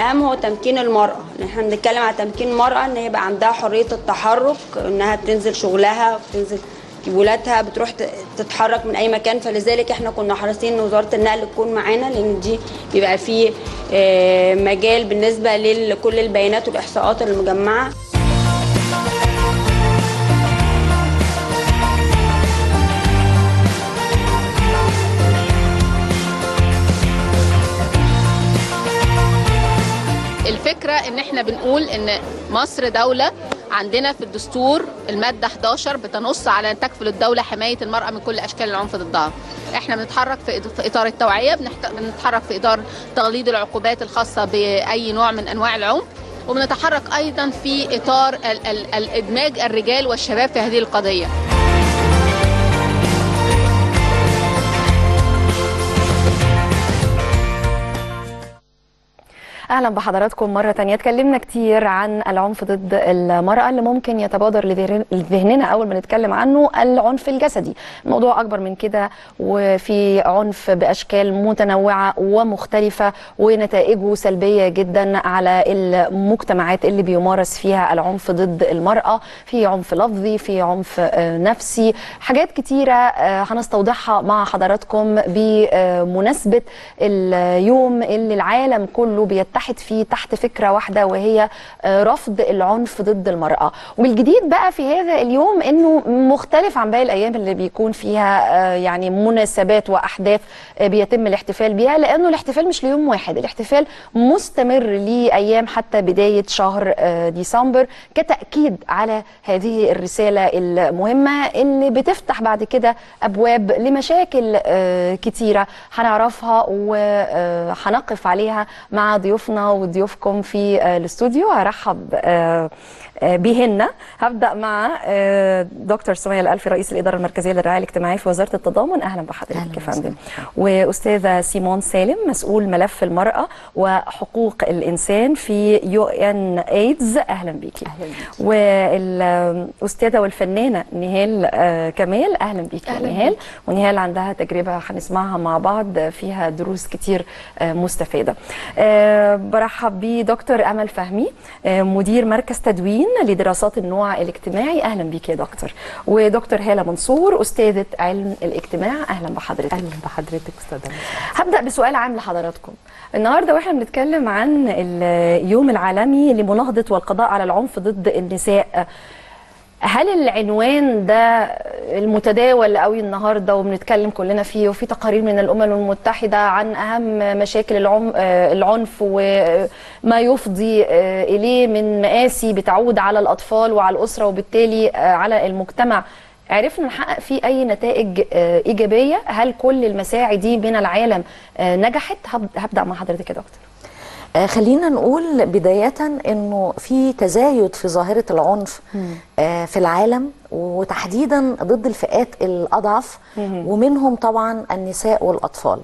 الاهم هو تمكين المراه ان احنا بنتكلم على تمكين المراه ان يبقى عندها حريه التحرك انها بتنزل شغلها بتنزل ولادها بتروح ت- تتحرك من اي مكان فلذلك احنا كنا حريصين ان وزاره النقل تكون معانا لان دي بيبقى فيه آه، مجال بالنسبه لكل البيانات والاحصاءات المجمعه الفكرة ان احنا بنقول ان مصر دولة عندنا في الدستور المادة 11 بتنص على ان تكفل الدولة حماية المرأة من كل اشكال العنف ضدها احنا بنتحرك في في اطار التوعية بنحت- بنتحرك في اطار تغليظ العقوبات الخاصة باي نوع من انواع العنف وبنتحرك ايضا في اطار ال- ال- الادماج الرجال والشباب في هذه القضية اهلا بحضراتكم مره تانية اتكلمنا كتير عن العنف ضد المراه اللي ممكن يتبادر لذهن- لذهننا اول ما نتكلم عنه العنف الجسدي الموضوع اكبر من كده وفي عنف باشكال متنوعه ومختلفه ونتائجه سلبيه جدا على المجتمعات اللي بيمارس فيها العنف ضد المراه في عنف لفظي في عنف آه، نفسي حاجات كتيره آه، هنستوضحها مع حضراتكم بمناسبه اليوم اللي العالم كله بيتحد فيه تحت فكره واحده وهي آه، رفض العنف ضد المراه والجديد بقى في هذا اليوم انه مختلف عن باقي الايام اللي بيكون فيها آه، يعني مناسبات واحداث آه، بيتم الاحتفال بيها لانه الاحتفال مش ليوم واحد الاحتفال مستمر لايام حتى بدايه شهر آه، ديسمبر كتاكيد على هذه الرساله المهمه اللي بتفتح بعد كده ابواب لمشاكل آه، كتيره هنعرفها وهنقف عليها مع ضيوفنا وضيوفكم في آه، الاستوديو هرحب آه، آه، بهن هبدا مع آه، دكتور سمية الألفي رئيس الإدارة المركزية للرعاية الاجتماعية في وزارة التضامن أهلا بحضرتك يا فندم وأستاذة سيمون سالم مسؤول ملف المرأة وحقوق الإنسان في يو ان ايدز أهلا بيكي أهلا والأستاذة والفنانة نهال آه، كمال أهلا بيكي أهلاً نهال ونهال عندها تجربة هنسمعها مع بعض فيها دروس كتير آه، مستفادة آه، برحب بدكتور أمل فهمي آه، مدير مركز تدوين لدراسات النوع الاجتماعي أهلا بيك يا دكتور ودكتور هالة منصور أستاذة علم الاجتماع أهلا بحضرتك اهلا بحضرتك استاذه هبدأ بسؤال عام لحضراتكم النهارده واحنا بنتكلم عن اليوم العالمي لمناهضة والقضاء على العنف ضد النساء هل العنوان ده المتداول قوي النهارده وبنتكلم كلنا فيه وفي تقارير من الامم المتحده عن اهم مشاكل العم آه، العنف وما يفضي آه، اليه من مآسي بتعود على الاطفال وعلى الاسره وبالتالي آه، على المجتمع عرفنا نحقق فيه اي نتائج آه، ايجابيه هل كل المساعي دي من العالم آه، نجحت هب- هبدا مع حضرتك يا دكتور آه خلينا نقول بداية انه في تزايد في ظاهرة العنف آه في العالم وتحديدا ضد الفئات الأضعف ومنهم طبعا النساء والأطفال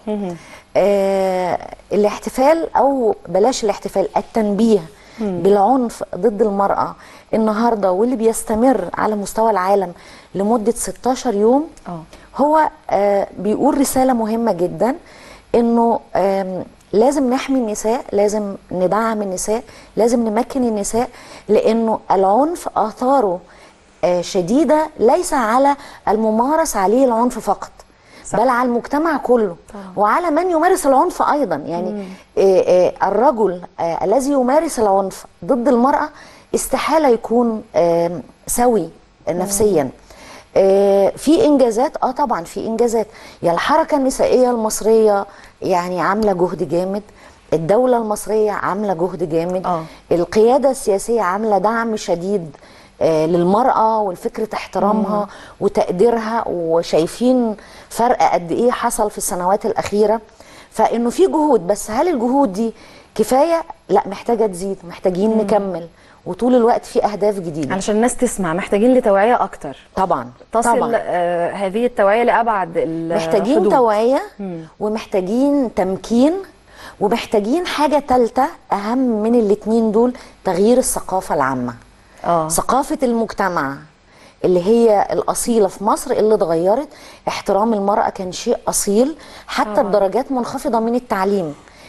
آه الاحتفال أو بلاش الاحتفال التنبيه بالعنف ضد المرأة النهاردة واللي بيستمر على مستوى العالم لمدة 16 يوم اه هو آه بيقول رسالة مهمة جدا انه آم، لازم نحمي النساء لازم ندعم النساء لازم نمكن النساء لانه العنف اثاره آه، شديده ليس على الممارس عليه العنف فقط صح. بل على المجتمع كله وعلى من يمارس العنف ايضا يعني آه، آه، الرجل آه، الذي يمارس العنف ضد المراه استحاله يكون آم، سوي نفسيا آه، في انجازات اه طبعا في انجازات يا الحركه النسائيه المصريه يعني عامله جهد جامد الدوله المصريه عامله جهد جامد آه. القياده السياسيه عامله دعم شديد آه، للمراه ولفكره احترامها وتقديرها وشايفين فرق قد ايه حصل في السنوات الاخيره فانه في جهود بس هل الجهود دي كفايه لا محتاجه تزيد محتاجين نكمل وطول الوقت في اهداف جديده علشان الناس تسمع محتاجين لتوعيه اكتر طبعا تصل طبعا آه هذه التوعيه لابعد محتاجين الحدود. توعية ومحتاجين تمكين ومحتاجين حاجة تالتة أهم من الاتنين دول تغيير الثقافة العامة اه ثقافة المجتمع اللي هي الأصيلة في مصر اللي اتغيرت احترام المرأة كان شيء أصيل حتى آه. بدرجات منخفضة من التعليم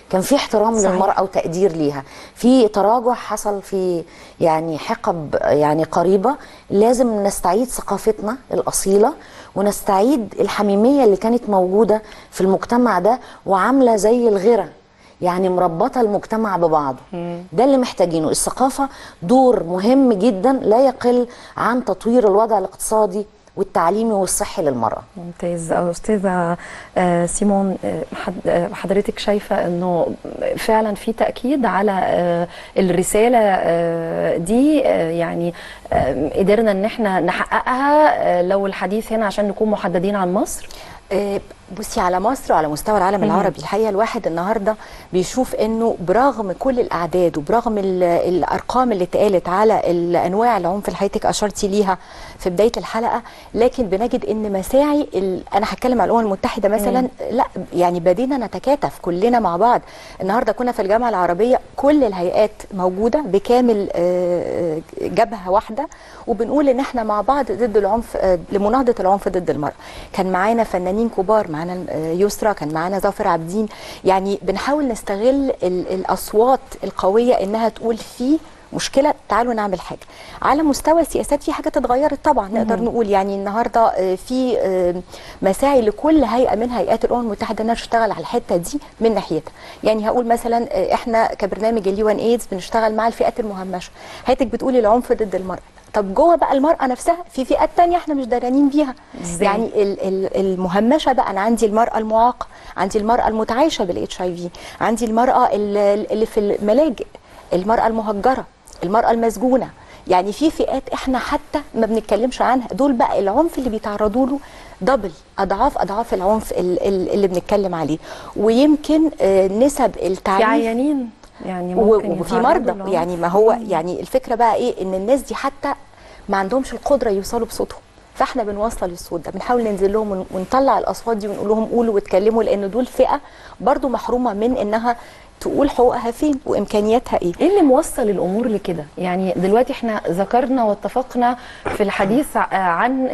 كان في احترام صحيح. للمراه وتقدير ليها في تراجع حصل في يعني حقب يعني قريبه لازم نستعيد ثقافتنا الاصيله ونستعيد الحميميه اللي كانت موجوده في المجتمع ده وعامله زي الغيره يعني مربطه المجتمع ببعضه ده اللي محتاجينه الثقافه دور مهم جدا لا يقل عن تطوير الوضع الاقتصادي والتعليمي والصحي للمراه ممتاز استاذه آه، سيمون آه، حد- آه، حضرتك شايفه انه فعلا في تاكيد على آه، الرساله آه، دي آه، يعني آه، قدرنا ان احنا نحققها آه، لو الحديث هنا عشان نكون محددين عن مصر آه، بصي على مصر وعلى مستوى العالم العربي الحقيقه الواحد النهارده بيشوف انه برغم كل الاعداد وبرغم ال- الارقام اللي اتقالت على الانواع العنف اللي حضرتك اشرتي ليها في بدايه الحلقه لكن بنجد ان مساعي ال- انا هتكلم على الامم المتحده مثلا لا يعني بدينا نتكاتف كلنا مع بعض النهارده كنا في الجامعه العربيه كل الهيئات موجوده بكامل آه، جبهه واحده وبنقول ان احنا مع بعض ضد العنف آه، لمناهضه العنف ضد المراه كان معانا فنانين كبار معانا آه، يسرا كان معانا ظافر عابدين يعني بنحاول نستغل ال- الاصوات القويه انها تقول في مشكله تعالوا نعمل حاجه على مستوى السياسات في حاجات اتغيرت طبعا نقدر نقول يعني النهارده آه، في آه، مساعي لكل هيئه من هيئات الامم المتحده انها تشتغل على الحته دي من ناحيتها يعني هقول مثلا آه، احنا كبرنامج اليو ان ايدز بنشتغل مع الفئات المهمشه حضرتك بتقولي العنف ضد المراه طب جوه بقى المراه نفسها في فئات تانية احنا مش دارانين بيها إزاي؟ يعني ال- ال- المهمشه بقى انا عندي المراه المعاقه عندي المراه المتعايشه بالاتش اي في عندي المراه ال- اللي في الملاجئ المراه المهجره المراه المسجونه يعني في فئات احنا حتى ما بنتكلمش عنها دول بقى العنف اللي بيتعرضوا له دبل اضعاف اضعاف العنف ال- ال- اللي بنتكلم عليه ويمكن آه، نسب في التعريف عيانين يعني و- ممكن وفي يتعرضوا مرضى للعنف. يعني ما هو يعني الفكره بقى ايه ان الناس دي حتى ما عندهمش القدره يوصلوا بصوتهم فاحنا بنوصل الصوت ده بنحاول ننزل لهم ون- ونطلع الاصوات دي ونقول لهم قولوا واتكلموا لان دول فئه برضو محرومه من انها تقول حقوقها فين وامكانياتها ايه ايه اللي موصل الامور لكده يعني دلوقتي احنا ذكرنا واتفقنا في الحديث ع- عن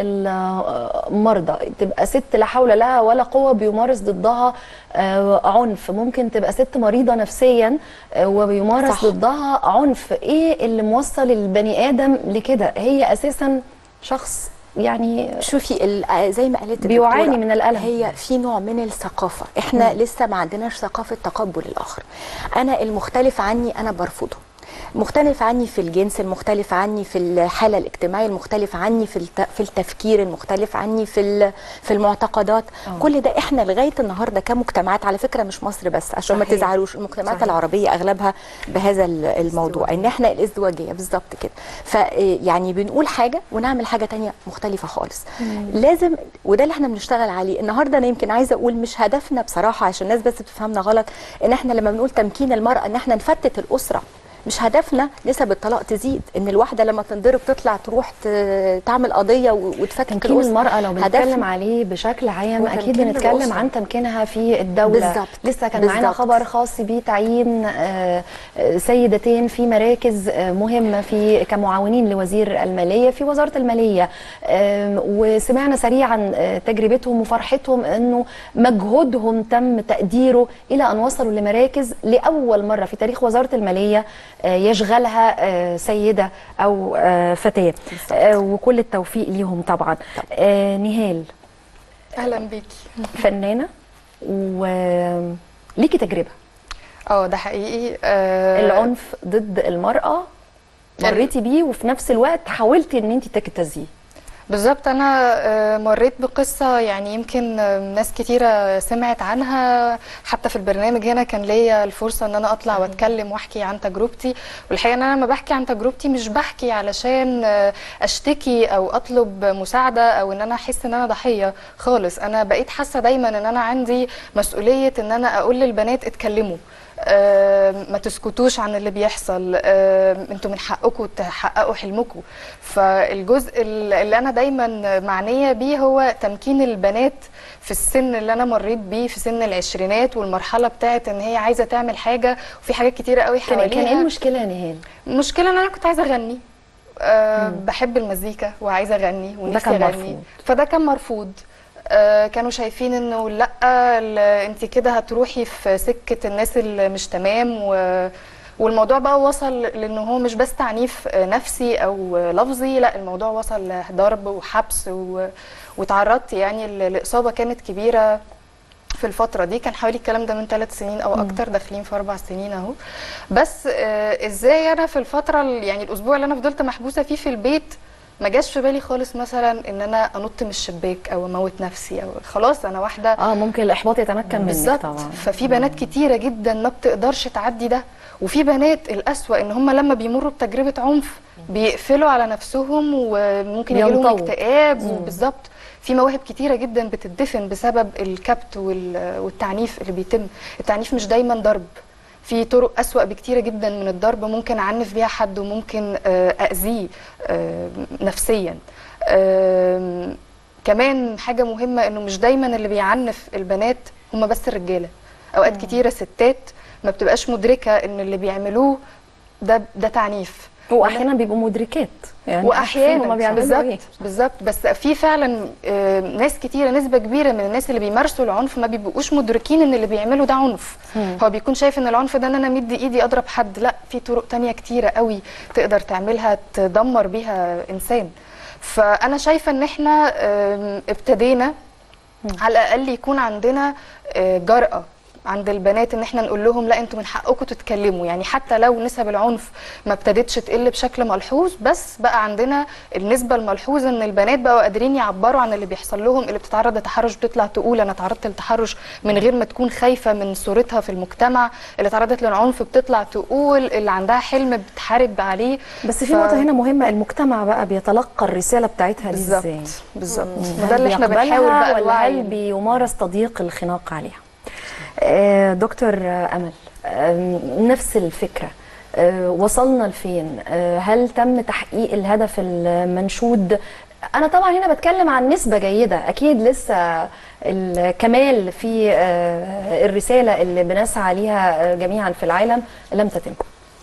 المرضى تبقى ست لا حول لها ولا قوه بيمارس ضدها آه، عنف ممكن تبقى ست مريضه نفسيا آه، وبيمارس صح. ضدها عنف ايه اللي موصل البني ادم لكده هي اساسا شخص يعني شوفي ال- زي ما قالت بيعاني الدكتورة، من الألم. هي في نوع من الثقافه احنا لسه ما عندناش ثقافه تقبل الاخر انا المختلف عني انا برفضه مختلف عني في الجنس المختلف عني في الحاله الاجتماعيه المختلف عني في الت- في التفكير المختلف عني في ال- في المعتقدات كل ده احنا لغايه النهارده كمجتمعات على فكره مش مصر بس عشان ما صحيح. تزعلوش المجتمعات صحيح. العربيه اغلبها بهذا ال- الموضوع ان احنا الازدواجيه بالظبط كده فيعني بنقول حاجه ونعمل حاجه تانية مختلفه خالص لازم وده اللي احنا بنشتغل عليه النهارده انا يمكن عايزه اقول مش هدفنا بصراحه عشان الناس بس بتفهمنا غلط ان احنا لما بنقول تمكين المراه ان احنا نفتت الاسره مش هدفنا نسب الطلاق تزيد ان الواحده لما تنضرب تطلع تروح ت- تعمل قضيه و- وتفتك تمكين الأسرة. المرأة لو بنتكلم هدفنا عليه بشكل عام هو أكيد تمكين بنتكلم الأسرة. عن تمكينها في الدولة بالظبط. لسه كان معانا بالظبط. خبر خاص بتعيين آه، آه، سيدتين في مراكز آه، مهمة في كمعاونين لوزير المالية في وزارة المالية آم، وسمعنا سريعا آه، تجربتهم وفرحتهم أنه مجهودهم تم تقديره إلى أن وصلوا لمراكز لأول مرة في تاريخ وزارة المالية آه، يشغلها آه، سيدة أو آه، فتاة آه، وكل التوفيق ليهم طبعا آه، نهال اهلا بيكي فنانة وليكي تجربة اه ده حقيقي آه العنف ضد المرأة مريتي بيه وفي نفس الوقت حاولتي ان انت تجتازيه بالظبط انا آه، مريت بقصه يعني يمكن آه، ناس كتيره سمعت عنها حتى في البرنامج هنا كان ليا الفرصه ان انا اطلع واتكلم واحكي عن تجربتي والحقيقه ان انا لما بحكي عن تجربتي مش بحكي علشان آه، اشتكي او اطلب مساعده او ان انا احس ان انا ضحيه خالص انا بقيت حاسه دايما ان انا عندي مسؤوليه ان انا اقول للبنات اتكلموا آه، ما تسكتوش عن اللي بيحصل آه، انتوا من حقكم تحققوا حلمكم فالجزء اللي انا دايما معنيه بيه هو تمكين البنات في السن اللي انا مريت بيه في سن العشرينات والمرحله بتاعت ان هي عايزه تعمل حاجه وفي حاجات كتيره قوي كان حواليها كان ايه المشكلة يا نهال؟ المشكله ان انا كنت عايزه اغني أه بحب المزيكا وعايزه اغني ونفسي كان اغني مرفوض. فده كان مرفوض آه، كانوا شايفين انه لا انت كده هتروحي في سكه الناس اللي مش تمام و والموضوع بقى وصل لان هو مش بس تعنيف آه، نفسي او آه، لفظي لا الموضوع وصل لضرب وحبس و... وتعرضت يعني ل- لاصابه كانت كبيره في الفترة دي كان حوالي الكلام ده من ثلاث سنين أو أكتر داخلين في أربع سنين أهو بس آه إزاي أنا في الفترة ال- يعني الأسبوع اللي أنا فضلت محبوسة فيه في البيت ما جاش في بالي خالص مثلا ان انا انط من الشباك او اموت نفسي او خلاص انا واحده اه ممكن الاحباط يتمكن منك بالظبط طبعا ففي بنات كتيره جدا ما بتقدرش تعدي ده وفي بنات الأسوأ ان هم لما بيمروا بتجربه عنف بيقفلوا على نفسهم وممكن يجي لهم بينطووا. اكتئاب وبالظبط في مواهب كتيره جدا بتدفن بسبب الكبت وال- والتعنيف اللي بيتم التعنيف مش دايما ضرب في طرق أسوأ بكتيرة جدا من الضرب ممكن أعنف بيها حد وممكن آه، أذيه آه، نفسيا آم، كمان حاجة مهمة إنه مش دايما اللي بيعنف البنات هم بس الرجالة أوقات كتيرة ستات ما بتبقاش مدركة إن اللي بيعملوه ده ده تعنيف واحيانا بيبقوا مدركات يعني واحيانا ما بيعملوا بالظبط ايه بالظبط بس في فعلا آه، ناس كتيره نسبه كبيره من الناس اللي بيمارسوا العنف ما بيبقوش مدركين ان اللي بيعملوا ده عنف هو بيكون شايف ان العنف ده ان انا مدي ايدي اضرب حد لا في طرق تانية كتيره قوي تقدر تعملها تدمر بيها انسان فانا شايفه ان احنا آم، ابتدينا على الاقل يكون عندنا آه، جرأة عند البنات ان احنا نقول لهم لا انتوا من حقكم تتكلموا يعني حتى لو نسب العنف ما ابتدتش تقل بشكل ملحوظ بس بقى عندنا النسبه الملحوظه ان البنات بقوا قادرين يعبروا عن اللي بيحصل لهم اللي بتتعرض لتحرش بتطلع تقول انا تعرضت للتحرش من غير ما تكون خايفه من صورتها في المجتمع اللي تعرضت للعنف بتطلع تقول اللي عندها حلم بتحارب عليه بس في ف- نقطه هنا مهمه المجتمع بقى بيتلقى الرساله بتاعتها دي بالظبط ازاي بالظبط هل وده اللي احنا بيقبلها بنحاول بقى ولا الوعي هل بيمارس تضييق الخناق عليها آه، دكتور آه، امل آه، نفس الفكره آه، وصلنا لفين آه، هل تم تحقيق الهدف المنشود انا طبعا هنا بتكلم عن نسبه جيده اكيد لسه الكمال في آه، الرساله اللي بنسعى ليها آه، جميعا في العالم لم تتم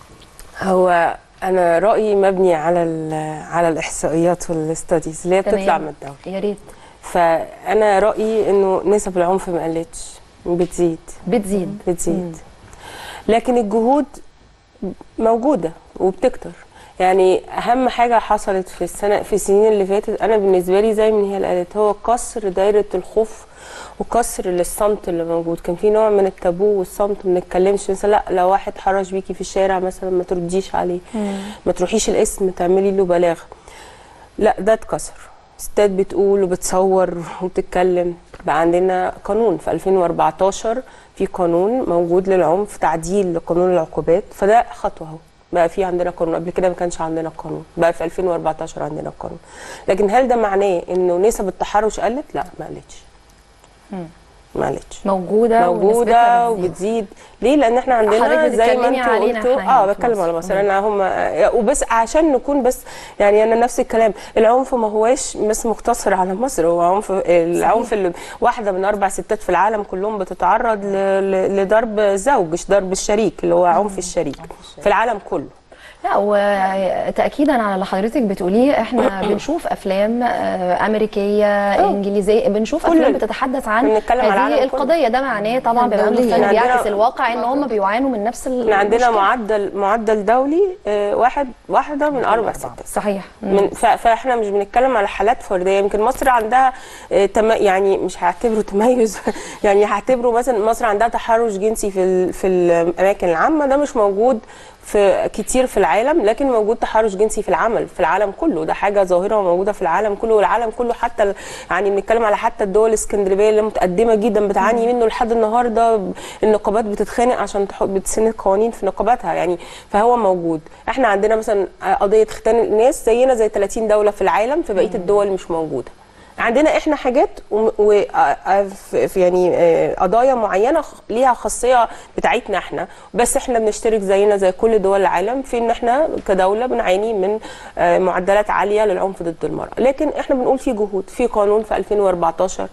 هو انا رايي مبني على ال- على الاحصائيات والاستاديز اللي هي تمام. بتطلع من الدوله يا ريت فانا رايي انه نسب العنف ما قلتش بتزيد بتزيد بتزيد لكن الجهود موجوده وبتكتر يعني اهم حاجه حصلت في السنه في السنين اللي فاتت انا بالنسبه لي زي ما هي اللي قالت هو كسر دايره الخوف وكسر للصمت اللي موجود كان في نوع من التابو والصمت ما بنتكلمش مثلا لا لو واحد حرش بيكي في الشارع مثلا ما ترديش عليه ما تروحيش الاسم تعملي له بلاغ لا ده اتكسر ستات بتقول وبتصور وبتتكلم بقى عندنا قانون في 2014 في قانون موجود للعنف تعديل لقانون العقوبات فده خطوه اهو بقى في عندنا قانون قبل كده ما كانش عندنا قانون بقى في 2014 عندنا قانون لكن هل ده معناه انه نسب التحرش قلت لا ما قلتش ما قلتش موجوده موجوده ونسبتها بتزيد. وبتزيد ليه لان احنا عندنا حضرتك زي ما بتتكلمي انت علينا قلتوا احنا هنا اه في بتكلم على مصر. مصر انا هم وبس عشان نكون بس يعني انا نفس الكلام العنف ما هواش بس مقتصر على مصر هو عنف العنف اللي واحده من اربع ستات في العالم كلهم بتتعرض ل- ل- لضرب زوج مش ضرب الشريك اللي هو عنف الشريك في العالم كله لا وتأكيدا على اللي حضرتك بتقوليه احنا بنشوف افلام آه، امريكيه انجليزيه بنشوف كل افلام ال- بتتحدث عن بنتكلم على هذه العالم كله. القضيه ده معناه طبعا بما انه دولية. الفيلم احنا بيعكس عندنا- الواقع ان هم بيعانوا من نفس احنا عندنا المشكلة. معدل معدل دولي آه، واحد واحده من اربع ستات صحيح من ف- فاحنا مش بنتكلم على حالات فرديه يمكن مصر عندها آه، تم يعني مش هعتبره تميز يعني هعتبره مثلا مصر عندها تحرش جنسي في ال- في الاماكن العامه ده مش موجود في كتير في العالم لكن موجود تحرش جنسي في العمل في العالم كله ده حاجه ظاهره موجوده في العالم كله والعالم كله حتى ال- يعني بنتكلم على حتى الدول الاسكندنافيه اللي متقدمه جدا بتعاني منه لحد النهارده النقابات بتتخانق عشان تحط بتسند قوانين في نقاباتها يعني فهو موجود احنا عندنا مثلا قضيه ختان الناس زينا زي 30 دوله في العالم في بقيه الدول مش موجوده عندنا احنا حاجات و و- آه، في في يعني آه، قضايا معينه خ- ليها خاصيه بتاعتنا احنا بس احنا بنشترك زينا زي كل دول العالم في ان احنا كدوله بنعاني من آه، معدلات عاليه للعنف ضد المراه لكن احنا بنقول في جهود في قانون في 2014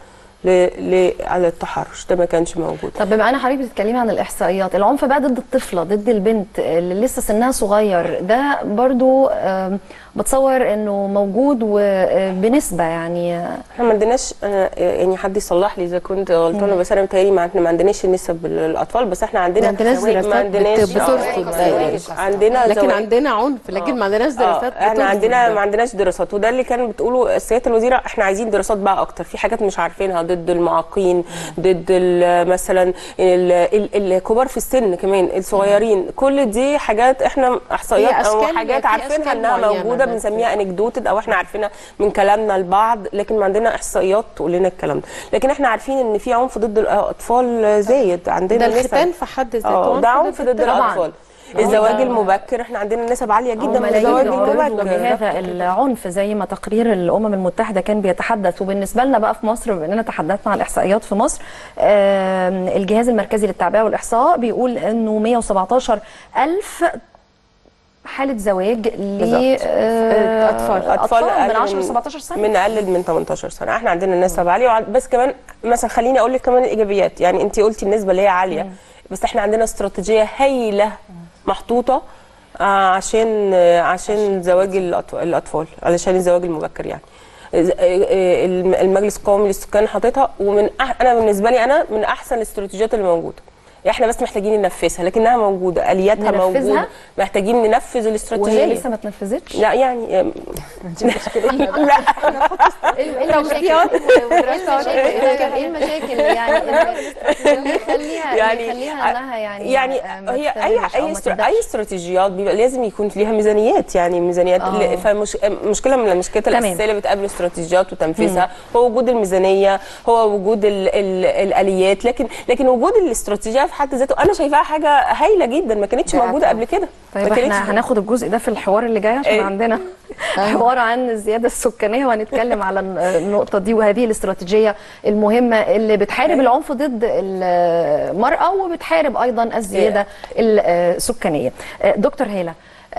ل... ل... على التحرش ده ما كانش موجود طب بما ان حضرتك بتتكلمي عن الاحصائيات العنف بقى ضد الطفله ضد البنت اللي لسه سنها صغير ده برضو آم، بتصور انه موجود وبنسبه يعني احنا ما عندناش أنا يعني حد يصلح لي اذا كنت غلطانه بس انا متهيألي ما احنا ما عندناش النسب الاطفال بس احنا عندنا ما عندناش ما دراسات عندناش بت- بترصد آه، ده يعني. عندنا لكن زواج. عندنا عنف لكن ما عندناش دراسات آه، احنا بترصد عندنا ده. ما عندناش دراسات وده اللي كان بتقوله سياده الوزيره احنا عايزين دراسات بقى اكتر في حاجات مش عارفينها ضد المعاقين ضد ال- مثلا ال- ال- الكبار في السن كمان الصغيرين كل دي حاجات احنا احصائيات هي او أشكال- حاجات في عارفينها أشكال انها معينة موجوده بس. بنسميها انكدوتد او احنا عارفينها من كلامنا لبعض لكن ما عندنا احصائيات تقول لنا الكلام ده لكن احنا عارفين ان في عنف ضد الاطفال زايد عندنا ده نسب. الختان في حد ذاته اه ده عنف ضد طبعاً. الاطفال الزواج المبكر احنا عندنا نسب عاليه جدا من ملايين الزواج يعرضوا المبكر بهذا العنف زي ما تقرير الامم المتحده كان بيتحدث وبالنسبه لنا بقى في مصر بما اننا تحدثنا عن الاحصائيات في مصر آم، الجهاز المركزي للتعبئه والاحصاء بيقول انه 117 الف حاله زواج ل بالظبط. آه، أطفال. اطفال من أقل 10 ل 17 سنه من اقل من 18 سنه احنا عندنا نسب عاليه وع- بس كمان مثلا خليني اقول لك كمان الايجابيات يعني انت قلتي النسبه اللي هي عاليه بس احنا عندنا استراتيجيه هايله محطوطه آه، عشان آه، عشان زواج الأطف- الاطفال علشان الزواج المبكر يعني آه، آه، الم- المجلس القومي للسكان حاططها ومن أح- انا بالنسبه لي انا من احسن الاستراتيجيات اللي موجوده احنا بس محتاجين ننفذها لكنها موجوده الياتها ننفذها؟ موجوده محتاجين ننفذ وهي الاستراتيجيه لسه ما اتنفذتش لا يعني آم، لا ايه المشاكل ايه المشاكل يعني اللي يخليها يعني يعني يخليها انها يعني يعني آه، ما هي اي تستمرش أو اي ما استر- تبدأش. اي استراتيجيات بيبقى لازم يكون ليها ميزانيات يعني ميزانيات آه. اللي- فمش مشكله من المشكلات تمام. الاساسيه اللي بتقابل الاستراتيجيات وتنفيذها هو وجود الميزانيه هو وجود ال ال الاليات لكن لكن وجود الاستراتيجيه في حد ذاته انا شايفاها حاجه هايله جدا ما كانتش موجوده قبل كده طيب ما كانتش احنا هناخد الجزء ده في الحوار اللي جاي عشان إيه. عندنا حوار عن الزياده السكانيه وهنتكلم على النقطه دي وهذه الاستراتيجيه المهمه اللي بتحارب العنف ضد المراه وبتحارب ايضا الزياده السكانيه دكتور هيلا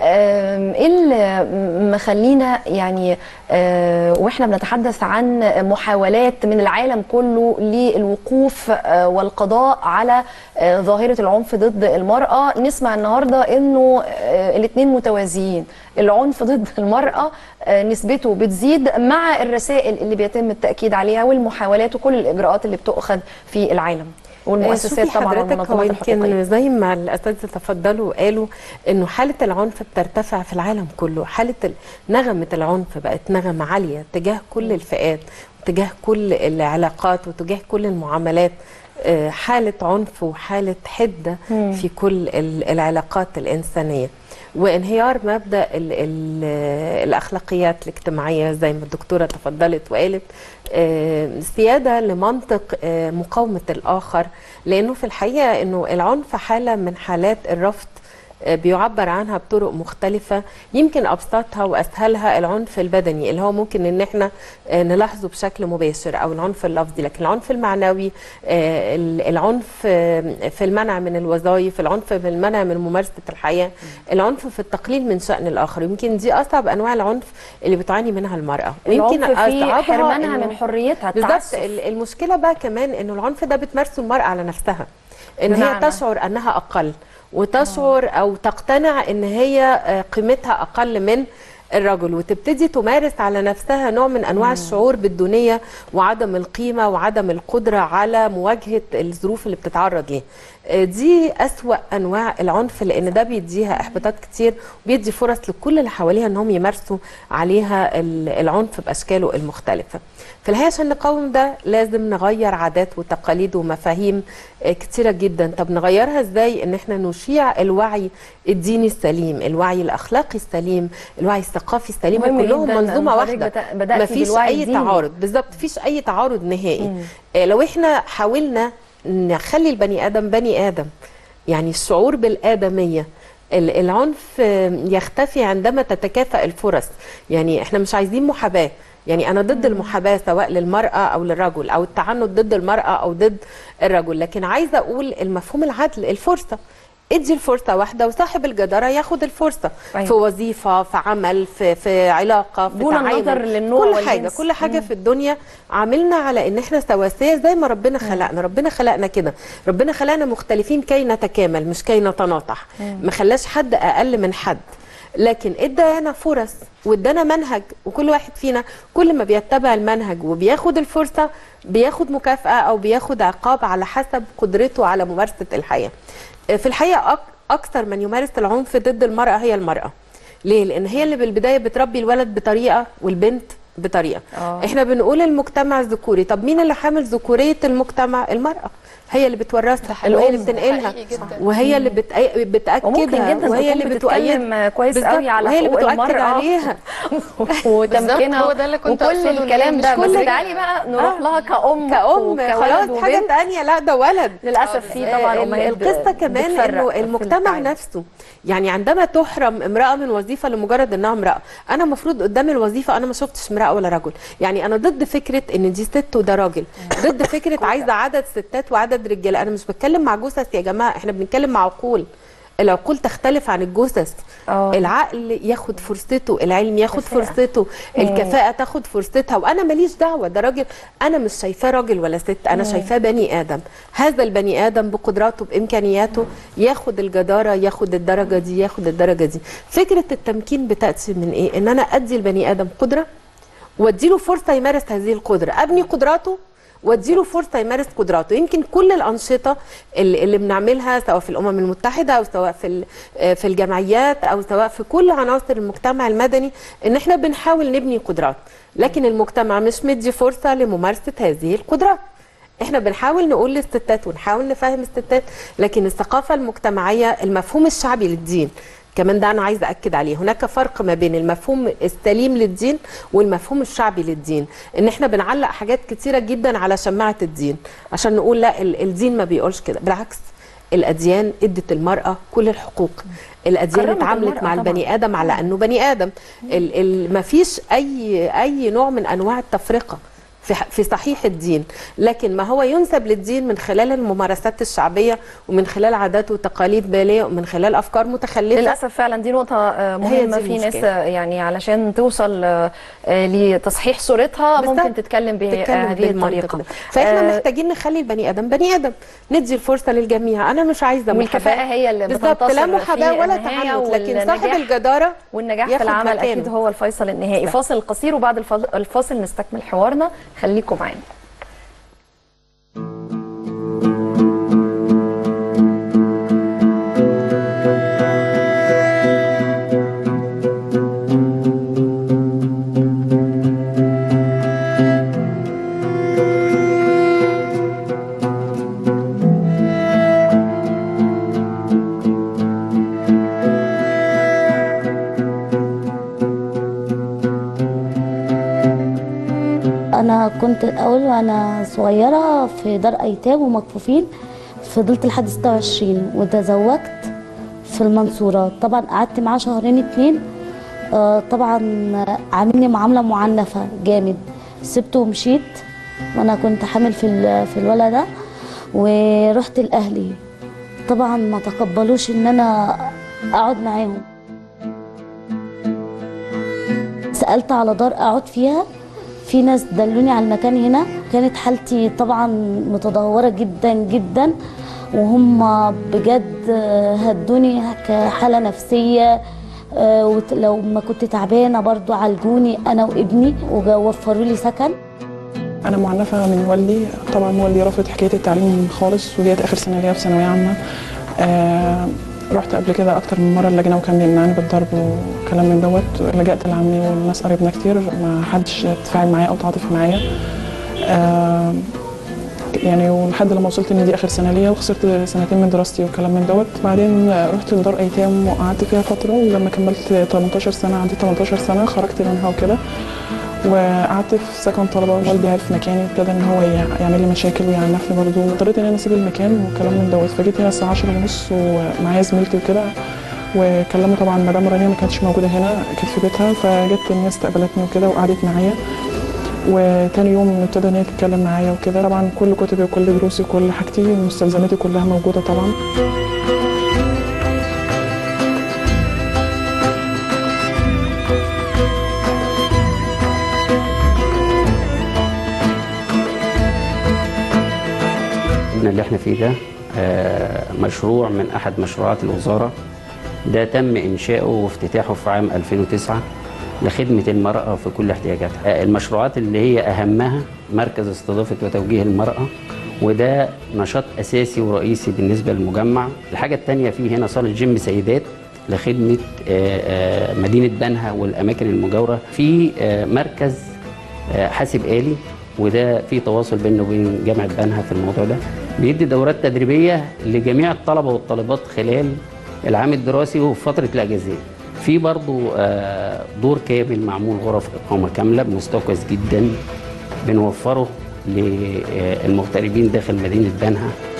آم، ايه اللي مخلينا يعني آه، واحنا بنتحدث عن محاولات من العالم كله للوقوف آه، والقضاء على آه، ظاهره العنف ضد المراه نسمع النهارده انه الاثنين متوازيين العنف ضد المراه آه، نسبته بتزيد مع الرسائل اللي بيتم التاكيد عليها والمحاولات وكل الاجراءات اللي بتؤخذ في العالم والمؤسسات شوفي طبعا حضرتك هو والمنظمات الحقوقيه يمكن زي ما الاساتذه تفضلوا وقالوا انه حاله العنف بترتفع في العالم كله حاله ال- نغمه العنف بقت نغمه عاليه تجاه كل الفئات وتجاه كل العلاقات وتجاه كل المعاملات آه، حاله عنف وحاله حده في كل ال- العلاقات الانسانيه وانهيار مبدا ال ال الاخلاقيات الاجتماعيه زي ما الدكتوره تفضلت وقالت آه، سياده لمنطق آه، مقاومه الاخر لانه في الحقيقه انه العنف حاله من حالات الرفض آه، بيعبر عنها بطرق مختلفة يمكن أبسطها وأسهلها العنف البدني اللي هو ممكن إن إحنا آه، نلاحظه بشكل مباشر أو العنف اللفظي لكن العنف المعنوي آه، ال- العنف آه، في المنع من الوظائف العنف في المنع من ممارسة الحياة العنف في التقليل من شأن الآخر يمكن دي أصعب أنواع العنف اللي بتعاني منها المرأة العنف في أصعبها حرمانها إنه- من حريتها بالظبط التعسف ال- المشكله بقى كمان انه العنف ده بتمارسه المراه على نفسها ان هي بمعنى؟ تشعر انها اقل وتشعر او تقتنع ان هي آه، قيمتها اقل من الرجل وتبتدي تمارس على نفسها نوع من انواع الشعور بالدونيه وعدم القيمه وعدم القدره على مواجهه الظروف اللي بتتعرض ليها آه، دي اسوا انواع العنف لان ده بيديها احباطات كتير وبيدي فرص لكل اللي حواليها انهم يمارسوا عليها ال- العنف باشكاله المختلفه في الحقيقه عشان نقاوم ده لازم نغير عادات وتقاليد ومفاهيم آه، كتيره جدا طب نغيرها ازاي ان احنا نشيع الوعي الديني السليم الوعي الاخلاقي السليم الوعي الثقافي السليم مهم كلهم جداً منظومه إن حضرتك واحده بت- بدأتي مفيش بالوعي اي الديني. تعارض بالظبط مفيش اي تعارض نهائي آه، لو احنا حاولنا نخلي البني ادم بني ادم يعني الشعور بالادميه ال- العنف آه، يختفي عندما تتكافئ الفرص يعني احنا مش عايزين محاباه يعني انا ضد المحاباه سواء للمراه او للرجل او التعنت ضد المراه او ضد الرجل لكن عايزه اقول المفهوم العدل الفرصه ادي الفرصه واحده وصاحب الجداره ياخد الفرصه أيوة. في وظيفه في عمل في في علاقه في دون تعامل النظر للنوع كل والجنس. حاجه كل حاجه في الدنيا عاملنا على ان احنا سواسيه زي ما ربنا خلقنا ربنا خلقنا كده ربنا خلقنا مختلفين كي نتكامل مش كي نتناطح ما خلاش حد اقل من حد لكن ادانا فرص وادانا منهج وكل واحد فينا كل ما بيتبع المنهج وبياخد الفرصه بياخد مكافاه او بياخد عقاب على حسب قدرته على ممارسه الحياه في الحقيقه أك- اكثر من يمارس العنف ضد المراه هي المراه ليه لان هي اللي بالبدايه بتربي الولد بطريقه والبنت بطريقه آه. احنا بنقول المجتمع الذكوري طب مين اللي حامل ذكوريه المجتمع المراه هي اللي بتورثها وهي اللي ده بتنقلها حقيقي جدا. وهي اللي بتأ- بتاكدها وممكن جدا وهي تكون اللي بتتكلم بتؤيد كويس بالظبط، قوي على وهي اللي حقوق بتؤكد المرأة. عليها وتمكينها هو ده اللي كنت وكل أقصده، إن هي الكلام مش ده كل بس حاجة- تعالي بقى نروح آه. لها كأم كأم وكولد خلاص حاجه وبنت. تانية لا ده ولد للاسف في طبعا ال- امهات القصه كمان بتفرق انه في المجتمع التعامل. نفسه يعني عندما تحرم امراه من وظيفه لمجرد انها امراه انا المفروض قدام الوظيفه انا ما شفتش امراه ولا رجل يعني انا ضد فكره ان دي ست وده راجل ضد فكره عايزه عدد ستات وعدد رجاله انا مش بتكلم مع جثث يا جماعه احنا بنتكلم مع عقول العقول تختلف عن الجثث آه. العقل ياخد فرصته العلم ياخد كفاءة. فرصته الكفاءه تاخد فرصتها وانا ماليش دعوه ده راجل انا مش شايفاه راجل ولا ست انا شايفاه بني ادم هذا البني ادم بقدراته بامكانياته ياخد الجداره ياخد الدرجه دي ياخد الدرجه دي فكره التمكين بتاتي من ايه ان انا ادي البني ادم قدره واديله فرصه يمارس هذه القدره ابني قدراته واديله فرصه يمارس قدراته يمكن كل الانشطه اللي, اللي بنعملها سواء في الامم المتحده او سواء في ال- آه، في الجمعيات او سواء في كل عناصر المجتمع المدني ان احنا بنحاول نبني قدرات لكن المجتمع مش مدي فرصه لممارسه هذه القدرات احنا بنحاول نقول للستات ونحاول نفهم الستات لكن الثقافه المجتمعيه المفهوم الشعبي للدين كمان ده انا عايزه اكد عليه هناك فرق ما بين المفهوم السليم للدين والمفهوم الشعبي للدين ان احنا بنعلق حاجات كتيره جدا على شماعه الدين عشان نقول لا ال- الدين ما بيقولش كده بالعكس الاديان ادت المراه كل الحقوق الاديان كرمت اتعاملت المرأة مع طبعاً. البني ادم على انه بني ادم ال ال ما فيش اي اي نوع من انواع التفرقه في ح- في صحيح الدين لكن ما هو ينسب للدين من خلال الممارسات الشعبيه ومن خلال عادات وتقاليد باليه ومن خلال افكار متخلفه للاسف فعلا دي نقطه آه، هي مهمه دي في ناس المشكلة. آه، يعني علشان توصل آه، آه، لتصحيح صورتها بالظبط. ممكن تتكلم تتكلم بهذه بالمنطق الطريقه ده. فاحنا آه، محتاجين نخلي البني ادم بني ادم ندي الفرصه للجميع انا مش عايزه والكفاءة محاباة. هي اللي بالظبط بتنتصر لا محاباه في ولا النهاية تعنت لكن صاحب والنجاح- الجداره والنجاح في ياخد العمل مكانه. اكيد هو الفيصل النهائي صح. فاصل قصير وبعد الفاصل- الفاصل نستكمل حوارنا خليكم معانا انا كنت الاول وانا صغيره في دار ايتام ومكفوفين فضلت لحد 26 وتزوجت في المنصوره طبعا قعدت معاه شهرين اتنين آه، طبعا عاملني معامله معنفه جامد سبته ومشيت وانا كنت حامل في ال- في الولد ده ورحت لاهلي طبعا ما تقبلوش ان انا اقعد معاهم سالت على دار اقعد فيها في ناس دلوني على المكان هنا كانت حالتي طبعا متدهوره جدا جدا وهم بجد هدوني كحاله نفسيه آه، وت- لو ما كنت تعبانه برضو عالجوني انا وابني ووفروا لي سكن انا معنفه من والدي طبعا والدي رافض حكايه التعليم خالص وديت اخر سنه ليا في ثانويه عامه آه رحت قبل كده اكتر من مره اللجنه وكان بيمنعني بالضرب وكلام من دوت لجأت لعمي والناس قريبنا كتير ما حدش تفاعل معايا او تعاطف معايا آه يعني ولحد لما وصلت ان دي اخر سنه ليا وخسرت سنتين من دراستي وكلام من دوت بعدين رحت لدار ايتام وقعدت فيها فتره ولما كملت 18 سنه عندي 18 سنه خرجت منها وكده وقعدت في سكن طلبه والدي عرف مكاني ابتدى ان هو يع- يعمل لي مشاكل ويعنفني برضه واضطريت ان انا اسيب المكان وكلام من دوت فجيت هنا الساعه 10 ونص ومعايا زميلتي وكده وكلموا طبعا مدام رانيا ما كانتش موجوده هنا كانت في بيتها فجت ان هي استقبلتني وكده وقعدت معايا وتاني يوم ابتدى ان هي تتكلم معايا وكده طبعا كل كتبي وكل دروسي وكل حاجتي ومستلزماتي كلها موجوده طبعا المبنى اللي احنا فيه ده آه، مشروع من احد مشروعات الوزاره ده تم انشاؤه وافتتاحه في عام 2009 لخدمه المراه في كل احتياجاتها آه، المشروعات اللي هي اهمها مركز استضافه وتوجيه المراه وده نشاط اساسي ورئيسي بالنسبه للمجمع الحاجه الثانيه فيه هنا صاله جيم سيدات لخدمه آه، آه، مدينه بنها والاماكن المجاوره في آه، مركز آه، حاسب آلي وده في تواصل بيننا وبين جامعة بنها في الموضوع ده بيدي دورات تدريبية لجميع الطلبة والطالبات خلال العام الدراسي وفي فترة الأجازات في برضو آه، دور كامل معمول غرف إقامة كاملة بمستوى كويس جدا بنوفره للمغتربين داخل مدينة بنها